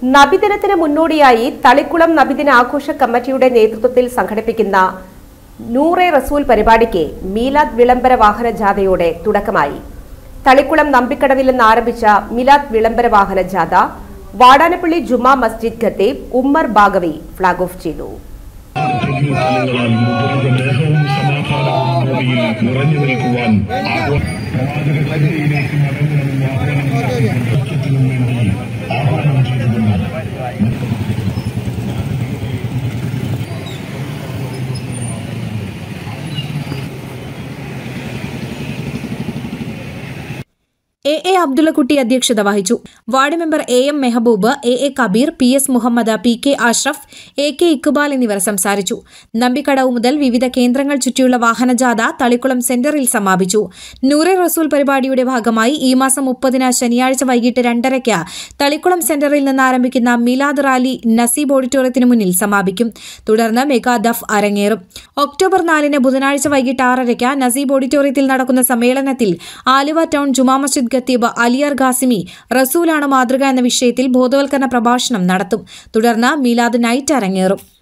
നബിദിനത്തിന് മുന്നോടിയായി തളിക്കുളം നബിദിന ആഘോഷ കമ്മിറ്റിയുടെ നേതൃത്വത്തിൽ സംഘടിപ്പിക്കുന്ന നൂറെ റസൂൽ പരിപാടിക്ക് മീലാദ് വിളംബര വാഹന ജാഥയോടെ തുടക്കമായി തളിക്കുളം നമ്പിക്കടവിൽ നിന്ന് ആരംഭിച്ച മിലാദ് വിളംബര വാഹന ജാഥ വാടാനപ്പള്ളി ജുമാ മസ്ജിദ് ഖത്തീബ് ഉമ്മർ ബാഗവി ഫ്ളാഗ് ഓഫ് ചെയ്തു കാലങ്ങളാൽ സ്നേഹവും സമാധാനവും ഭൂമിയിൽ നിറഞ്ഞു നിൽക്കുവാൻ ആഹ്വാ- പ്രവാചകത്തിലേക്ക് മടങ്ങുന്നതും ആഹ്വാനം സത്യത്തിനും വേണ്ടി ആഹ്വാനം ചെയ്തുകൊണ്ട് എ എ അബ്ദുള്ളക്കുട്ടി അധ്യക്ഷത വഹിച്ചു ward member A M Mehaboob A A Kabeer P S Muhammad P K Ashraf A K Iqbal എന്നിവർ സംസാരിച്ചു നമ്പിക്കടവ് മുതൽ വിവിധ കേന്ദ്രങ്ങൾ ചുറ്റിയുള്ള വാഹനജാഥ തളിക്കുളം സെന്ററിൽ സമാപിച്ചു നൂറെ റസൂൽ പരിപാടിയുടെ ഭാഗമായി ഈ മാസം മുപ്പതിന് ശനിയാഴ്ച വൈകിട്ട് രണ്ടരയ്ക്ക് തളിക്കുളം സെന്ററിൽ നിന്ന് ആരംഭിക്കുന്ന മിലാദ് റാലി നസീബ് ഓഡിറ്റോറിയത്തിന് മുന്നിൽ സമാപിക്കും തുടർന്ന് മെഗാ ദഫ് അരങ്ങേറും ഒക്ടോബർ നാലിന് ബുധനാഴ്ച വൈകിട്ട് ആറരയ്ക്ക് നസീബ് ഓഡിറ്റോറിയത്തിൽ നടക്കുന്ന സമ്മേളനത്തിൽ ആലുവ ടൗൺ ജുമാ മസ്ജിദ് ഖത്തീബ് അലിയർ ഖാസിമി റസൂലാണ് മാതൃക എന്ന വിഷയത്തിൽ ബോധവൽക്കരണ പ്രഭാഷണം നടത്തും തുടർന്ന് മീലാദ് നൈറ്റ് അരങ്ങേറും